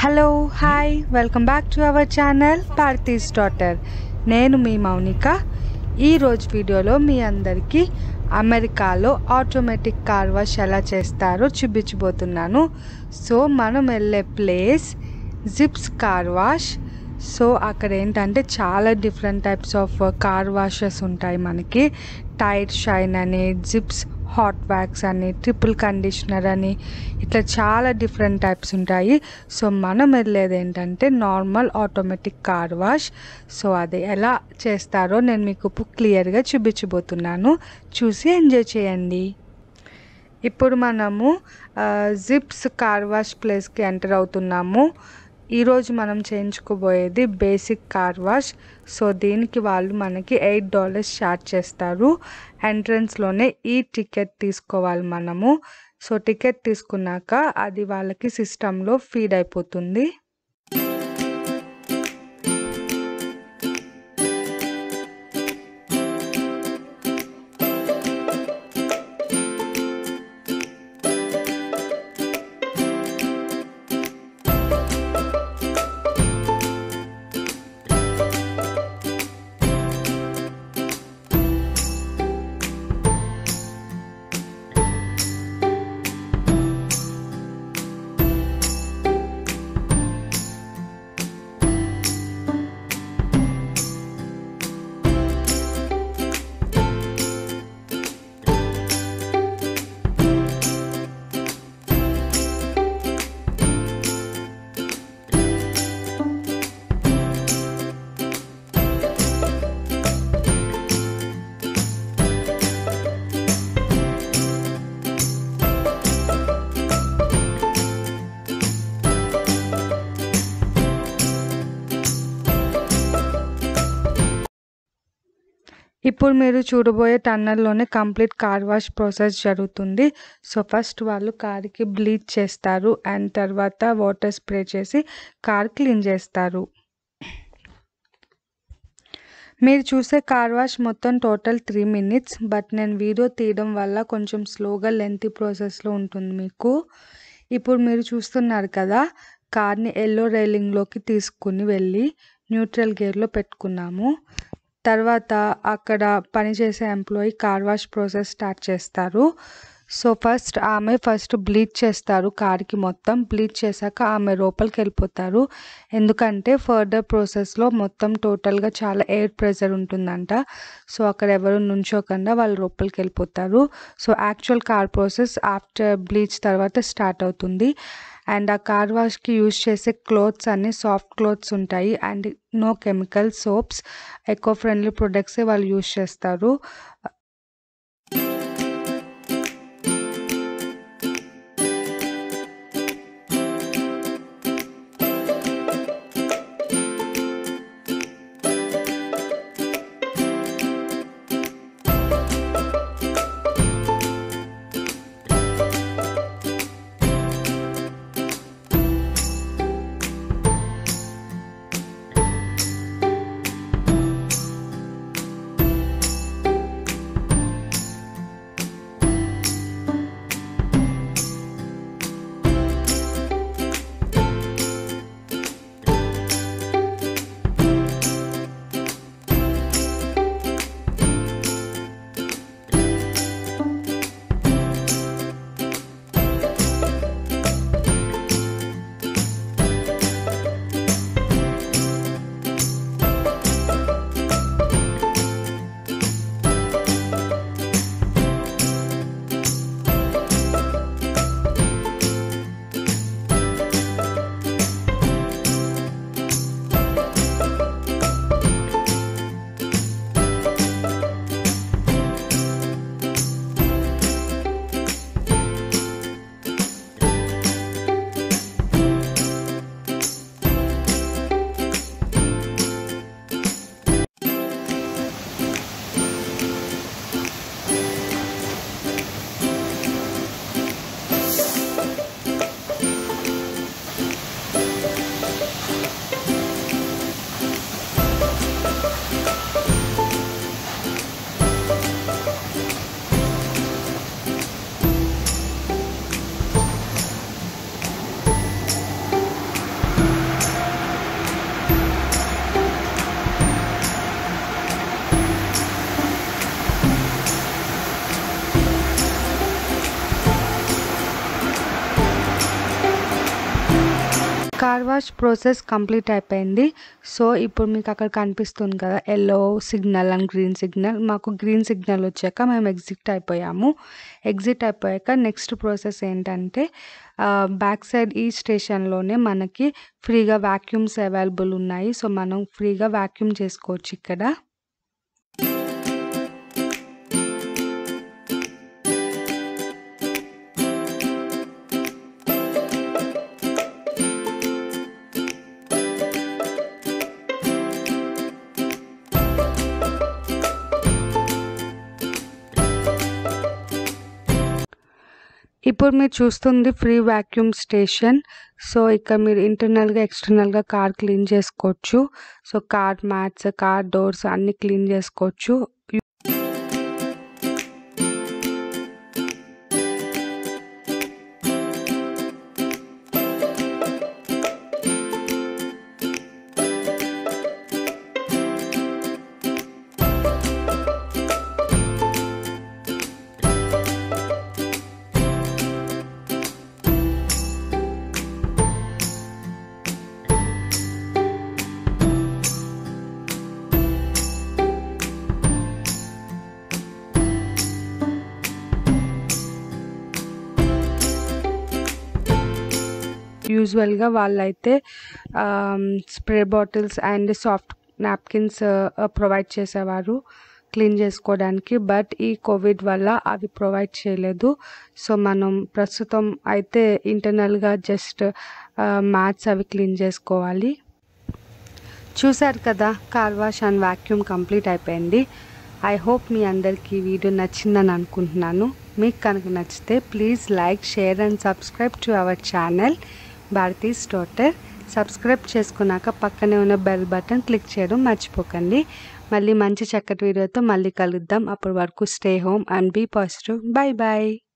hello hi welcome back to our channel Bharathi's daughter నేను మీ మౌనిక ఈరోజు వీడియోలో మీ అందరికీ అమెరికాలో ఆటోమేటిక్ కార్ వాష్ ఎలా చేస్తారో చూపించబోతున్నాను సో మనం వెళ్ళే place Zips car wash so అక్కడ ఏంటంటే చాలా different types of car washes ఉంటాయి మనకి టైర్ షైన్ అని జిప్స్ హాట్ వ్యాక్స్ అని ట్రిపుల్ కండిషనర్ అని ఇట్లా చాలా డిఫరెంట్ టైప్స్ ఉంటాయి సో మనం వెళ్ళేది ఏంటంటే normal automatic car wash so అది ఎలా చేస్తారో నేను మీకు క్లియర్గా చూపించబోతున్నాను చూసి ఎంజాయ్ చేయండి ఇప్పుడు మనము జిప్స్ కార్ వాష్ ప్లేస్కి ఎంటర్ అవుతున్నాము ఈరోజు మనం చేయించుకోబోయేది బేసిక్ కార్ వాష్ సో దీనికి వాళ్ళు మనకి ఎయిట్ డాలర్స్ ఛార్జ్ చేస్తారు ఎంట్రన్స్లోనే ఈ టికెట్ తీసుకోవాలి మనము సో టికెట్ తీసుకున్నాక అది వాళ్ళకి సిస్టంలో ఫీడ్ అయిపోతుంది ఇప్పుడు మీరు చూడబోయే టన్నల్లోనే కంప్లీట్ కార్ వాష్ ప్రాసెస్ జరుగుతుంది సో ఫస్ట్ వాళ్ళు కార్కి బ్లీచ్ చేస్తారు అండ్ తర్వాత వాటర్ స్ప్రే చేసి కార్ క్లీన్ చేస్తారు మీరు చూసే కార్ వాష్ మొత్తం టోటల్ త్రీ మినిట్స్ బట్ నేను వీడియో తీయడం వల్ల కొంచెం స్లోగా లెంతీ ప్రాసెస్లో ఉంటుంది మీకు ఇప్పుడు మీరు చూస్తున్నారు కదా కార్ని ఎల్లో రైలింగ్లోకి తీసుకుని వెళ్ళి న్యూట్రల్ గేర్లో పెట్టుకున్నాము తర్వాత అక్కడ పనిచేసే employee car wash process start చేస్తారు సో ఫస్ట్ ఆమె ఫస్ట్ బ్లీచ్ చేస్తారు కార్కి మొత్తం బ్లీచ్ చేశాక ఆమె లోపలికి వెళ్ళిపోతారు ఎందుకంటే ఫర్దర్ ప్రాసెస్లో మొత్తం టోటల్గా చాలా ఎయిర్ ప్రెషర్ ఉంటుందంట సో అక్కడ ఎవరు నుంచోకుండా వాళ్ళు లోపలికి వెళ్ళిపోతారు so actual car process after bleach తర్వాత స్టార్ట్ అవుతుంది అండ్ ఆ కార్ వాష్కి యూజ్ చేసే క్లోత్స్ అన్ని సాఫ్ట్ క్లోత్స్ ఉంటాయి and no chemical soaps eco friendly ప్రొడక్ట్సే వాళ్ళు యూజ్ చేస్తారు కార్ వాష్ ప్రాసెస్ కంప్లీట్ అయిపోయింది సో ఇప్పుడు మీకు అక్కడ కనిపిస్తుంది కదా yellow signal and green signal మాకు గ్రీన్ సిగ్నల్ వచ్చాక మేము ఎగ్జిట్ అయిపోయాము ఎగ్జిట్ అయిపోయాక నెక్స్ట్ ప్రాసెస్ ఏంటంటే బ్యాక్ సైడ్ ఈ స్టేషన్లోనే మనకి ఫ్రీగా వ్యాక్యూమ్స్ అవైలబుల్ ఉన్నాయి సో మనం ఫ్రీగా వ్యాక్యూమ్ చేసుకోవచ్చు ఇక్కడ ఇప్పుడు మీరు చూస్తుంది ఫ్రీ వ్యాక్యూమ్ స్టేషన్ సో ఇక్కడ మీరు ఇంటర్నల్గా ఎక్స్టర్నల్గా కార్ క్లీన్ చేసుకోవచ్చు so car mats car doors అన్ని క్లీన్ చేసుకోవచ్చు యూజువల్గా వాళ్ళైతే spray bottles and soft napkins provide చేసేవారు క్లీన్ చేసుకోవడానికి బట్ ఈ కోవిడ్ వల్ల అవి ప్రొవైడ్ చేయలేదు సో మనం ప్రస్తుతం అయితే ఇంటర్నల్గా జస్ట్ మ్యాట్స్ అవి క్లీన్ చేసుకోవాలి చూసారు కదా car wash and vacuum complete అయిపోయింది ఐ హోప్ మీ అందరికీ ఈ వీడియో నచ్చిందని అనుకుంటున్నాను మీకు కనుక నచ్చితే please like share and subscribe to our channel Bharathi's daughter subscribe చేసుకున్నాక పక్కనే ఉన్న బెల్ బటన్ క్లిక్ చేయడం మర్చిపోకండి మళ్ళీ మంచి చక్కటి వీడియోతో మళ్ళీ కలుద్దాం అప్పటి వరకు stay home and be positive bye bye